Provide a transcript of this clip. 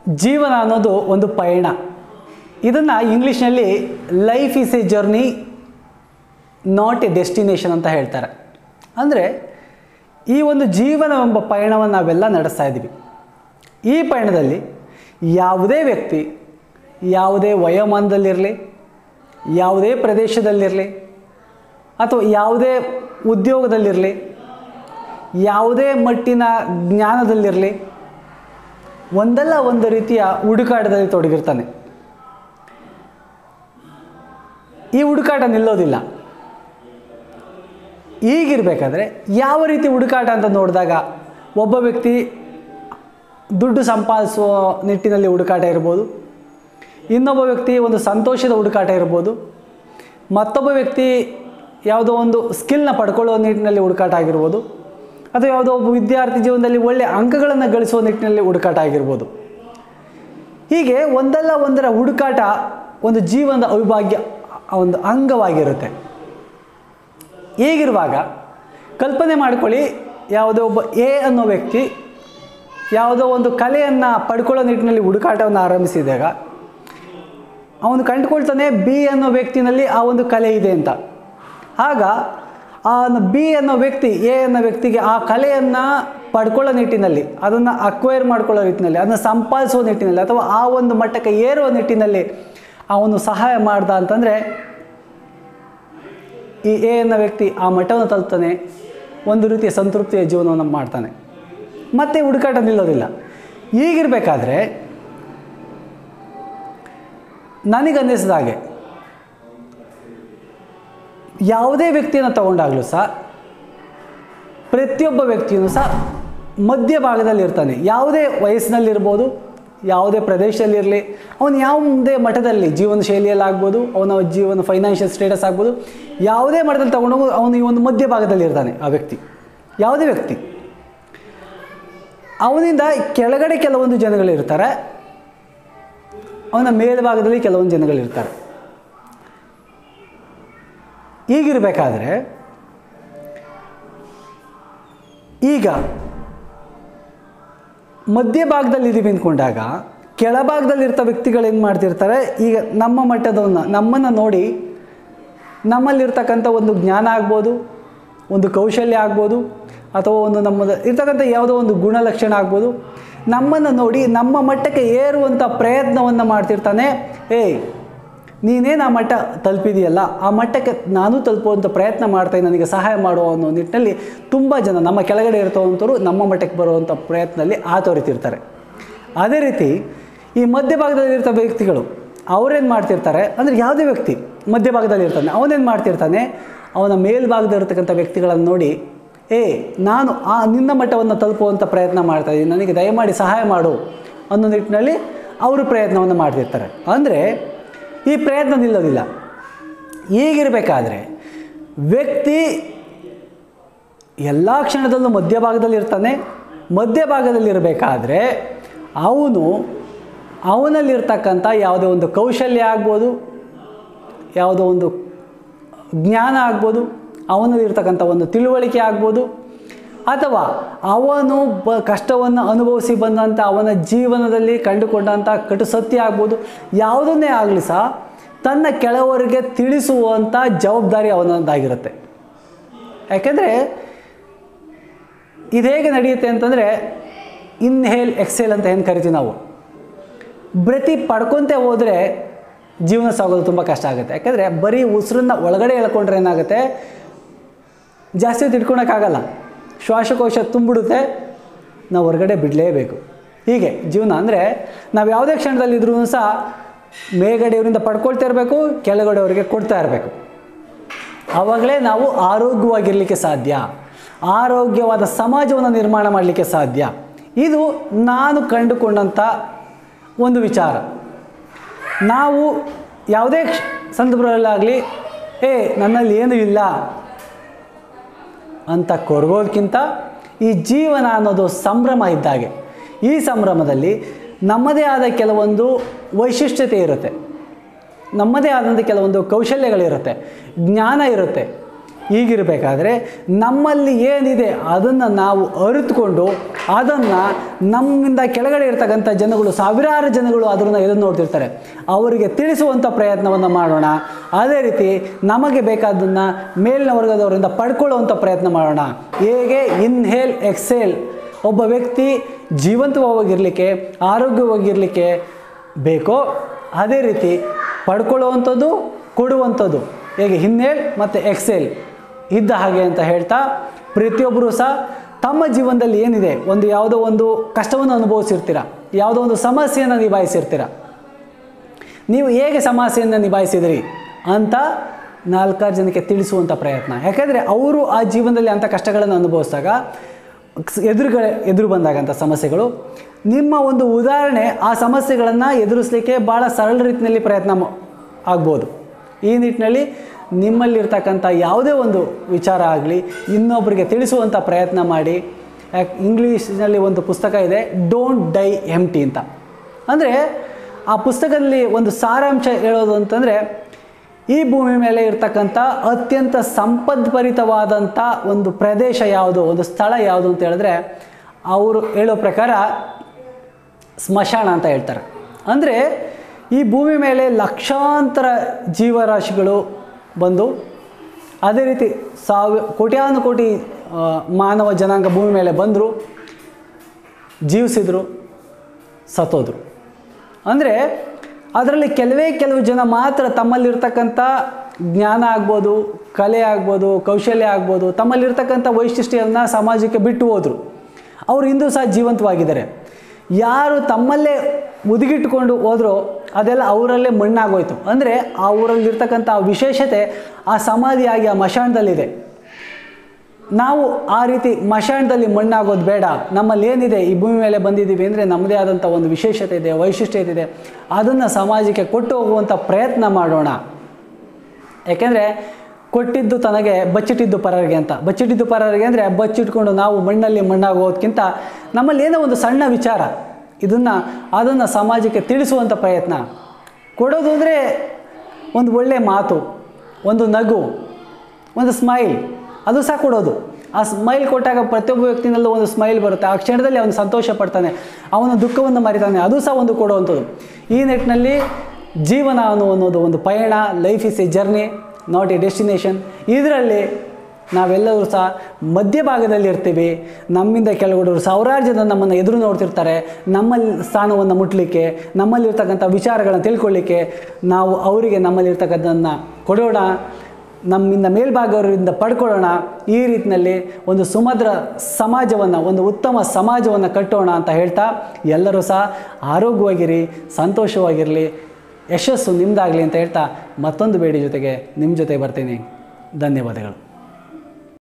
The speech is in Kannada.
ಜೀವನ ಅನ್ನೋದು ಒಂದು ಪಯಣ ಇದನ್ನು ಇಂಗ್ಲೀಷ್ನಲ್ಲಿ life is a journey not a destination ಅಂತ ಹೇಳ್ತಾರೆ ಅಂದರೆ ಈ ಒಂದು ಜೀವನವೆಂಬ ಪಯಣವನ್ನು ನಾವೆಲ್ಲ ನಡೆಸ್ತಾ ಇದ್ದೀವಿ ಈ ಪಯಣದಲ್ಲಿ ಯಾವುದೇ ವ್ಯಕ್ತಿ ಯಾವುದೇ ವಯೋಮಾನದಲ್ಲಿರಲಿ ಯಾವುದೇ ಪ್ರದೇಶದಲ್ಲಿರಲಿ ಅಥವಾ ಯಾವುದೇ ಉದ್ಯೋಗದಲ್ಲಿರಲಿ ಯಾವುದೇ ಮಟ್ಟಿನ ಜ್ಞಾನದಲ್ಲಿರಲಿ ಒಂದಲ್ಲ ಒಂದು ರೀತಿಯ ಹುಡುಕಾಟದಲ್ಲಿ ತೊಡಗಿರ್ತಾನೆ ಈ ಹುಡುಕಾಟ ನಿಲ್ಲೋದಿಲ್ಲ ಈಗಿರಬೇಕಾದ್ರೆ ಯಾವ ರೀತಿ ಹುಡುಕಾಟ ಅಂತ ನೋಡಿದಾಗ ಒಬ್ಬ ವ್ಯಕ್ತಿ ದುಡ್ಡು ಸಂಪಾದಿಸುವ ನಿಟ್ಟಿನಲ್ಲಿ ಹುಡುಕಾಟ ಇರ್ಬೋದು ಇನ್ನೊಬ್ಬ ವ್ಯಕ್ತಿ ಒಂದು ಸಂತೋಷದ ಹುಡುಕಾಟ ಇರ್ಬೋದು ಮತ್ತೊಬ್ಬ ವ್ಯಕ್ತಿ ಯಾವುದೋ ಒಂದು ಸ್ಕಿಲ್ನ ಪಡ್ಕೊಳ್ಳುವ ನಿಟ್ಟಿನಲ್ಲಿ ಹುಡುಕಾಟ ಆಗಿರ್ಬೋದು ಅಥವಾ ಯಾವುದೋ ಒಬ್ಬ ವಿದ್ಯಾರ್ಥಿ ಜೀವನದಲ್ಲಿ ಒಳ್ಳೆಯ ಅಂಕಗಳನ್ನು ಗಳಿಸುವ ನಿಟ್ಟಿನಲ್ಲಿ ಹುಡುಕಾಟ ಆಗಿರ್ಬೋದು ಹೀಗೆ ಒಂದಲ್ಲ ಒಂದರ ಹುಡುಕಾಟ ಒಂದು ಜೀವನದ ಅವಿಭಾಗ್ಯ ಒಂದು ಅಂಗವಾಗಿರುತ್ತೆ ಹೀಗಿರುವಾಗ ಕಲ್ಪನೆ ಮಾಡ್ಕೊಳ್ಳಿ ಯಾವುದೋ ಒಬ್ಬ ಎ ಅನ್ನೋ ವ್ಯಕ್ತಿ ಯಾವುದೋ ಒಂದು ಕಲೆಯನ್ನು ಪಡ್ಕೊಳ್ಳೋ ನಿಟ್ಟಿನಲ್ಲಿ ಹುಡುಕಾಟವನ್ನು ಆರಂಭಿಸಿದಾಗ ಅವನು ಕಂಡುಕೊಳ್ತಾನೆ ಬಿ ಅನ್ನೋ ವ್ಯಕ್ತಿನಲ್ಲಿ ಆ ಒಂದು ಕಲೆ ಇದೆ ಅಂತ ಆಗ ಆ ಬಿ ಅನ್ನೋ ವ್ಯಕ್ತಿ ಎ ಅನ್ನೋ ವ್ಯಕ್ತಿಗೆ ಆ ಕಲೆಯನ್ನು ಪಡ್ಕೊಳ್ಳೋ ನಿಟ್ಟಿನಲ್ಲಿ ಅದನ್ನು ಅಕ್ವೈರ್ ಮಾಡ್ಕೊಳ್ಳೋ ನಿಟ್ಟಿನಲ್ಲಿ ಅದನ್ನು ಸಂಪಾದಿಸುವ ನಿಟ್ಟಿನಲ್ಲಿ ಅಥವಾ ಆ ಒಂದು ಮಟ್ಟಕ್ಕೆ ಏರುವ ನಿಟ್ಟಿನಲ್ಲಿ ಅವನು ಸಹಾಯ ಮಾಡ್ದ ಅಂತಂದರೆ ಈ ಎ ಅನ್ನೋ ವ್ಯಕ್ತಿ ಆ ಮಟ್ಟವನ್ನು ತಲುಪ್ತಾನೆ ಒಂದು ರೀತಿಯ ಸಂತೃಪ್ತಿಯ ಜೀವನವನ್ನು ಮಾಡ್ತಾನೆ ಮತ್ತೆ ಹುಡುಕಾಟ ನಿಲ್ಲೋದಿಲ್ಲ ಈಗಿರಬೇಕಾದ್ರೆ ನನಗನ್ನಿಸಿದ ಹಾಗೆ ಯಾವುದೇ ವ್ಯಕ್ತಿಯನ್ನು ತಗೊಂಡಾಗಲೂ ಸಹ ಪ್ರತಿಯೊಬ್ಬ ವ್ಯಕ್ತಿಯೂ ಸಹ ಮಧ್ಯಭಾಗದಲ್ಲಿ ಇರ್ತಾನೆ ಯಾವುದೇ ವಯಸ್ಸಿನಲ್ಲಿರ್ಬೋದು ಯಾವುದೇ ಪ್ರದೇಶದಲ್ಲಿರಲಿ ಅವನು ಯಾವುದೇ ಮಟ್ಟದಲ್ಲಿ ಜೀವನ ಶೈಲಿಯಲ್ಲಾಗ್ಬೋದು ಅವನ ಜೀವನ ಫೈನಾನ್ಷಿಯಲ್ ಸ್ಟೇಟಸ್ ಆಗ್ಬೋದು ಯಾವುದೇ ಮಟ್ಟದಲ್ಲಿ ತಗೊಂಡೋಗಿ ಅವನು ಈ ಒಂದು ಮಧ್ಯಭಾಗದಲ್ಲಿ ಇರ್ತಾನೆ ಆ ವ್ಯಕ್ತಿ ಯಾವುದೇ ವ್ಯಕ್ತಿ ಅವನಿಂದ ಕೆಳಗಡೆ ಕೆಲವೊಂದು ಜನಗಳಿರ್ತಾರೆ ಅವನ ಮೇಲ್ಭಾಗದಲ್ಲಿ ಕೆಲವೊಂದು ಜನಗಳಿರ್ತಾರೆ ಈಗಿರಬೇಕಾದ್ರೆ ಈಗ ಮಧ್ಯಭಾಗದಲ್ಲಿ ಇದೀವಿ ಅಂದ್ಕೊಂಡಾಗ ಕೆಳಭಾಗದಲ್ಲಿರ್ತ ವ್ಯಕ್ತಿಗಳು ಏನು ಮಾಡ್ತಿರ್ತಾರೆ ಈಗ ನಮ್ಮ ಮಟ್ಟದವನ್ನ ನಮ್ಮನ್ನು ನೋಡಿ ನಮ್ಮಲ್ಲಿರ್ತಕ್ಕಂಥ ಒಂದು ಜ್ಞಾನ ಆಗ್ಬೋದು ಒಂದು ಕೌಶಲ್ಯ ಆಗ್ಬೋದು ಅಥವಾ ಒಂದು ನಮ್ಮದು ಇರ್ತಕ್ಕಂಥ ಯಾವುದೋ ಒಂದು ಗುಣಲಕ್ಷಣ ಆಗ್ಬೋದು ನಮ್ಮನ್ನು ನೋಡಿ ನಮ್ಮ ಮಟ್ಟಕ್ಕೆ ಏರುವಂಥ ಪ್ರಯತ್ನವನ್ನು ಮಾಡ್ತಿರ್ತಾನೆ ಏಯ್ ನೀನೇನು ಆ ಮಟ್ಟ ತಲುಪಿದೆಯಲ್ಲ ಆ ಮಟ್ಟಕ್ಕೆ ನಾನು ತಲುಪುವಂಥ ಪ್ರಯತ್ನ ಮಾಡ್ತಾನೆ ನನಗೆ ಸಹಾಯ ಮಾಡುವ ಅನ್ನೋ ನಿಟ್ಟಿನಲ್ಲಿ ತುಂಬ ಜನ ನಮ್ಮ ಕೆಳಗಡೆ ಇರ್ತವಂಥವ್ರು ನಮ್ಮ ಮಟ್ಟಕ್ಕೆ ಬರುವಂಥ ಪ್ರಯತ್ನದಲ್ಲಿ ಆತೊರಿತಿರ್ತಾರೆ ಅದೇ ರೀತಿ ಈ ಮಧ್ಯಭಾಗದಲ್ಲಿರ್ತ ವ್ಯಕ್ತಿಗಳು ಅವರೇನು ಮಾಡ್ತಿರ್ತಾರೆ ಅಂದರೆ ಯಾವುದೇ ವ್ಯಕ್ತಿ ಮಧ್ಯಭಾಗದಲ್ಲಿ ಇರ್ತಾನೆ ಅವನೇನು ಮಾಡ್ತಿರ್ತಾನೆ ಅವನ ಮೇಲ್ಭಾಗದಲ್ಲಿರ್ತಕ್ಕಂಥ ವ್ಯಕ್ತಿಗಳನ್ನು ನೋಡಿ ಏ ನಾನು ಆ ನಿನ್ನ ಮಟ್ಟವನ್ನು ತಲುಪುವಂಥ ಪ್ರಯತ್ನ ಮಾಡ್ತಾ ಇದ್ದೀನಿ ನನಗೆ ದಯಮಾಡಿ ಸಹಾಯ ಮಾಡು ಅನ್ನೋ ನಿಟ್ಟಿನಲ್ಲಿ ಅವರು ಪ್ರಯತ್ನವನ್ನು ಮಾಡ್ತಿರ್ತಾರೆ ಅಂದರೆ ಈ ಪ್ರಯತ್ನ ನಿಲ್ಲೋದಿಲ್ಲ ಈಗಿರಬೇಕಾದ್ರೆ ವ್ಯಕ್ತಿ ಎಲ್ಲ ಕ್ಷಣದಲ್ಲೂ ಮಧ್ಯಭಾಗದಲ್ಲಿ ಇರ್ತಾನೆ ಮಧ್ಯಭಾಗದಲ್ಲಿರಬೇಕಾದ್ರೆ ಅವನು ಅವನಲ್ಲಿರ್ತಕ್ಕಂಥ ಯಾವುದೋ ಒಂದು ಕೌಶಲ್ಯ ಆಗ್ಬೋದು ಯಾವುದೋ ಒಂದು ಜ್ಞಾನ ಆಗ್ಬೋದು ಅವನಲ್ಲಿರ್ತಕ್ಕಂಥ ಒಂದು ತಿಳುವಳಿಕೆ ಆಗ್ಬೋದು ಅಥವಾ ಅವನು ಬ ಕಷ್ಟವನ್ನು ಅನುಭವಿಸಿ ಬಂದಂಥ ಅವನ ಜೀವನದಲ್ಲಿ ಕಂಡುಕೊಂಡಂಥ ಕಟು ಸತ್ಯ ಆಗ್ಬೋದು ಯಾವುದನ್ನೇ ಆಗಲಿ ಸಹ ತನ್ನ ಕೆಳವರಿಗೆ ತಿಳಿಸುವಂಥ ಜವಾಬ್ದಾರಿ ಅವನದ್ದಾಗಿರುತ್ತೆ ಯಾಕೆಂದರೆ ಇದು ಹೇಗೆ ನಡೆಯುತ್ತೆ ಅಂತಂದರೆ ಇನ್ಹೇಲ್ ಎಕ್ಸೇಲ್ ಅಂತ ಏನು ಕರಿತೀವಿ ನಾವು ಪ್ರತಿ ಪಡ್ಕೊತ ಹೋದರೆ ಜೀವನ ಸಾಗೋದು ತುಂಬ ಕಷ್ಟ ಆಗುತ್ತೆ ಯಾಕೆಂದರೆ ಬರೀ ಉಸಿರನ್ನ ಒಳಗಡೆ ಎಳ್ಕೊಂಡ್ರೆ ಏನಾಗುತ್ತೆ ಜಾಸ್ತಿ ಹೊತ್ತು ಇಟ್ಕೊಳಕ್ಕಾಗಲ್ಲ ಶ್ವಾಸಕೋಶ ತುಂಬಿಡುತ್ತೆ ನಾವು ಹೊರಗಡೆ ಬಿಡಲೇಬೇಕು ಹೀಗೆ ಜೀವನ ಅಂದರೆ ನಾವು ಯಾವುದೇ ಕ್ಷಣದಲ್ಲಿದ್ರೂ ಸಹ ಮೇಲ್ಗಡೆಯವರಿಂದ ಪಡ್ಕೊಳ್ತಾ ಇರಬೇಕು ಕೆಳಗಡೆಯವರಿಗೆ ಕೊಡ್ತಾ ಇರಬೇಕು ಆವಾಗಲೇ ನಾವು ಆರೋಗ್ಯವಾಗಿರಲಿಕ್ಕೆ ಸಾಧ್ಯ ಆರೋಗ್ಯವಾದ ಸಮಾಜವನ್ನು ನಿರ್ಮಾಣ ಮಾಡಲಿಕ್ಕೆ ಸಾಧ್ಯ ಇದು ನಾನು ಕಂಡುಕೊಂಡಂಥ ಒಂದು ವಿಚಾರ ನಾವು ಯಾವುದೇ ಕ್ಷ- ಸಂದರ್ಭದಲ್ಲಾಗಲಿ ಏ ನನ್ನಲ್ಲಿ ಏನೂ ಇಲ್ಲ ಅಂತ ಕೊರಗೋದಕ್ಕಿಂತ ಈ ಜೀವನ ಅನ್ನೋದು ಸಂಭ್ರಮ ಇದ್ದಾಗೆ ಈ ಸಂಭ್ರಮದಲ್ಲಿ ನಮ್ಮದೇ ಆದ ಕೆಲವೊಂದು ವೈಶಿಷ್ಟ್ಯತೆ ಇರುತ್ತೆ ನಮ್ಮದೇ ಆದಂಥ ಕೆಲವೊಂದು ಕೌಶಲ್ಯಗಳಿರುತ್ತೆ ಜ್ಞಾನ ಇರುತ್ತೆ ಹೀಗಿರಬೇಕಾದ್ರೆ ನಮ್ಮಲ್ಲಿ ಏನಿದೆ ಅದನ್ನು ನಾವು ಅರಿತುಕೊಂಡು ಅದನ್ನು ನಮ್ಮಿಂದ ಕೆಳಗಡೆ ಇರ್ತಕ್ಕಂಥ ಜನಗಳು ಸಾವಿರಾರು ಜನಗಳು ಅದನ್ನು ಎದುರು ನೋಡ್ತಿರ್ತಾರೆ ಅವರಿಗೆ ತಿಳಿಸುವಂಥ ಪ್ರಯತ್ನವನ್ನು ಮಾಡೋಣ ಅದೇ ರೀತಿ ನಮಗೆ ಬೇಕಾದ್ದನ್ನು ಮೇಲಿನ ವರ್ಗದವರಿಂದ ಪಡ್ಕೊಳ್ಳುವಂಥ ಪ್ರಯತ್ನ ಮಾಡೋಣ ಹೇಗೆ ಇನ್ಹೇಲ್ ಎಕ್ಸೇಲ್ ಒಬ್ಬ ವ್ಯಕ್ತಿ ಜೀವಂತವಾಗಿರಲಿಕ್ಕೆ ಆರೋಗ್ಯವಾಗಿರಲಿಕ್ಕೆ ಬೇಕೋ ಅದೇ ರೀತಿ ಪಡ್ಕೊಳ್ಳುವಂಥದ್ದು ಕೊಡುವಂಥದ್ದು ಹೇಗೆ ಹಿನ್ನೇಲ್ ಮತ್ತು ಎಕ್ಸೆಲ್ ಇದ್ದ ಹಾಗೆ ಅಂತ ಹೇಳ್ತಾ ಪ್ರತಿಯೊಬ್ಬರೂ ಸಹ ತಮ್ಮ ಜೀವನದಲ್ಲಿ ಏನಿದೆ ಒಂದು ಯಾವುದೋ ಒಂದು ಕಷ್ಟವನ್ನು ಅನುಭವಿಸಿರ್ತೀರ ಯಾವುದೋ ಒಂದು ಸಮಸ್ಯೆಯನ್ನು ನಿಭಾಯಿಸಿರ್ತೀರ ನೀವು ಹೇಗೆ ಸಮಸ್ಯೆಯನ್ನು ನಿಭಾಯಿಸಿದಿರಿ ಅಂತ ನಾಲ್ಕಾರು ಜನಕ್ಕೆ ತಿಳಿಸುವಂಥ ಪ್ರಯತ್ನ ಯಾಕೆಂದರೆ ಅವರು ಆ ಜೀವನದಲ್ಲಿ ಅಂಥ ಕಷ್ಟಗಳನ್ನು ಅನುಭವಿಸಿದಾಗ ಎದುರುಗಳ ಎದುರು ಬಂದಾಗಂಥ ಸಮಸ್ಯೆಗಳು ನಿಮ್ಮ ಒಂದು ಉದಾಹರಣೆ ಆ ಸಮಸ್ಯೆಗಳನ್ನು ಎದುರಿಸಲಿಕ್ಕೆ ಭಾಳ ಸರಳ ರೀತಿಯಲ್ಲಿ ಪ್ರಯತ್ನ ಮ- ಆಗ್ಬೋದು ಈ ನಿಟ್ಟಿನಲ್ಲಿ ನಿಮ್ಮಲ್ಲಿರ್ತಕ್ಕಂಥ ಯಾವುದೇ ಒಂದು ವಿಚಾರ ಆಗಲಿ ಇನ್ನೊಬ್ಬರಿಗೆ ತಿಳಿಸುವಂಥ ಪ್ರಯತ್ನ ಮಾಡಿ ಯಾಕೆ ಇಂಗ್ಲೀಷ್ನಲ್ಲಿ ಒಂದು ಪುಸ್ತಕ ಇದೆ ಡೋಂಟ್ ಡೈ ಎಂಟಿ ಅಂತ ಅಂದರೆ ಆ ಪುಸ್ತಕದಲ್ಲಿ ಒಂದು ಸಾರಾಂಶ ಹೇಳೋದು ಅಂತಂದರೆ ಈ ಭೂಮಿ ಮೇಲೆ ಇರ್ತಕ್ಕಂಥ ಅತ್ಯಂತ ಸಂಪದ್ಭರಿತವಾದಂಥ ಒಂದು ಪ್ರದೇಶ ಯಾವುದು ಒಂದು ಸ್ಥಳ ಯಾವುದು ಅಂತ ಹೇಳಿದ್ರೆ ಅವರು ಹೇಳೋ ಪ್ರಕಾರ ಸ್ಮಶಾನ ಅಂತ ಹೇಳ್ತಾರೆ ಅಂದರೆ ಈ ಭೂಮಿ ಮೇಲೆ ಲಕ್ಷಾಂತರ ಜೀವರಾಶಿಗಳು ಬಂದು ಅದೇ ರೀತಿ ಸಾವಿ ಕೋಟ್ಯಾನು ಕೋಟಿ ಆ, ಮಾನವ ಜನಾಂಗ ಭೂಮಿ ಮೇಲೆ ಬಂದರು ಜೀವಿಸಿದ್ರು ಸತ್ತೋದ್ರು ಅಂದರೆ ಅದರಲ್ಲಿ ಕೆಲವೇ ಕೆಲವು ಜನ ಮಾತ್ರ ತಮ್ಮಲ್ಲಿರ್ತಕ್ಕಂಥ ಜ್ಞಾನ ಆಗ್ಬೋದು ಕಲೆ ಆಗ್ಬೋದು ಕೌಶಲ್ಯ ಆಗ್ಬೋದು ತಮ್ಮಲ್ಲಿರ್ತಕ್ಕಂಥ ವೈಶಿಷ್ಟ್ಯವನ್ನು ಸಮಾಜಕ್ಕೆ ಬಿಟ್ಟು ಹೋದರು ಅವರು ಇಂದು ಸಹ ಜೀವಂತವಾಗಿದ್ದಾರೆ ಯಾರು ತಮ್ಮಲ್ಲೇ ಮುದುಗಿಟ್ಕೊಂಡು ಹೋದ್ರೋ ಅದೆಲ್ಲ ಅವರಲ್ಲೇ ಮಣ್ಣಾಗೋಯ್ತು ಅಂದರೆ ಅವರಲ್ಲಿರ್ತಕ್ಕಂಥ ಆ ವಿಶೇಷತೆ ಆ ಸಮಾಧಿಯಾಗಿ ಆ ಮಶಾಣದಲ್ಲಿದೆ ನಾವು ಆ ರೀತಿ ಮಶಾಣದಲ್ಲಿ ಮಣ್ಣಾಗೋದು ಬೇಡ ನಮ್ಮಲ್ಲಿ ಏನಿದೆ ಈ ಭೂಮಿ ಮೇಲೆ ಬಂದಿದ್ದೀವಿ ಅಂದರೆ ನಮ್ಮದೇ ಆದಂಥ ಒಂದು ವಿಶೇಷತೆ ಇದೆ ವೈಶಿಷ್ಟ್ಯತೆ ಇದೆ ಅದನ್ನು ಸಮಾಜಕ್ಕೆ ಕೊಟ್ಟು ಹೋಗುವಂಥ ಪ್ರಯತ್ನ ಮಾಡೋಣ ಯಾಕೆಂದರೆ ಕೊಟ್ಟಿದ್ದು ತನಗೆ ಬಚ್ಚಿಟ್ಟಿದ್ದು ಪರರಿಗೆ ಅಂತ ಬಚ್ಚಿಟ್ಟಿದ್ದು ಪರರಿಗೆ ಅಂದರೆ ಬಚ್ಚಿಟ್ಕೊಂಡು ನಾವು ಮಣ್ಣಲ್ಲಿ ಮಣ್ಣಾಗೋದಕ್ಕಿಂತ ನಮ್ಮಲ್ಲಿ ಏನೋ ಒಂದು ಸಣ್ಣ ವಿಚಾರ ಇದನ್ನು ಅದನ್ನು ಸಮಾಜಕ್ಕೆ ತಿಳಿಸುವಂಥ ಪ್ರಯತ್ನ ಕೊಡೋದು ಅಂದರೆ ಒಂದು ಒಳ್ಳೆಯ ಮಾತು ಒಂದು ನಗು ಒಂದು ಸ್ಮೈಲ್ ಅದು ಸಹ ಕೊಡೋದು ಆ ಸ್ಮೈಲ್ ಕೊಟ್ಟಾಗ ಪ್ರತಿಯೊಬ್ಬ ವ್ಯಕ್ತಿನಲ್ಲೂ ಒಂದು ಸ್ಮೈಲ್ ಬರುತ್ತೆ ಆ ಕ್ಷಣದಲ್ಲಿ ಅವನು ಸಂತೋಷ ಪಡ್ತಾನೆ ಅವನ ದುಃಖವನ್ನು ಮರಿತಾನೆ ಅದು ಸಹ ಒಂದು ಕೊಡುವಂಥದ್ದು ಈ ನಿಟ್ಟಿನಲ್ಲಿ ಜೀವನ ಅನ್ನೋ ಅನ್ನೋದು ಒಂದು ಪಯಣ life is a journey not a destination ಇದರಲ್ಲಿ ನಾವೆಲ್ಲರೂ ಸಹ ಮಧ್ಯಭಾಗದಲ್ಲಿ ಇರ್ತೀವಿ ನಮ್ಮಿಂದ ಕೆಳಗಡೆ ಸಾವಿರಾರು ಜನ ನಮ್ಮನ್ನು ಎದುರು ನೋಡ್ತಿರ್ತಾರೆ ನಮ್ಮಲ್ಲಿ ಸ್ಥಾನವನ್ನು ಮುಟ್ಟಲಿಕ್ಕೆ ನಮ್ಮಲ್ಲಿರ್ತಕ್ಕಂಥ ವಿಚಾರಗಳನ್ನು ತಿಳ್ಕೊಳ್ಳಿಕ್ಕೆ ನಾವು ಅವರಿಗೆ ನಮ್ಮಲ್ಲಿರ್ತಕ್ಕಂಥದ್ದನ್ನು ಕೊಡೋಣ ನಮ್ಮಿಂದ ಮೇಲ್ಭಾಗವರಿಂದ ಪಡ್ಕೊಳ್ಳೋಣ ಈ ರೀತಿಯಲ್ಲಿ ಒಂದು ಸುಮದ್ರ ಸಮಾಜವನ್ನು ಒಂದು ಉತ್ತಮ ಸಮಾಜವನ್ನು ಕಟ್ಟೋಣ ಅಂತ ಹೇಳ್ತಾ ಎಲ್ಲರೂ ಸಹ ಆರೋಗ್ಯವಾಗಿರಿ ಸಂತೋಷವಾಗಿರಲಿ ಯಶಸ್ಸು ನಿಮ್ಮದಾಗಲಿ ಅಂತ ಹೇಳ್ತಾ ಮತ್ತೊಂದು ಬೇಡಿ ಜೊತೆಗೆ ನಿಮ್ಮ ಜೊತೆ ಬರ್ತೀನಿ ಧನ್ಯವಾದಗಳು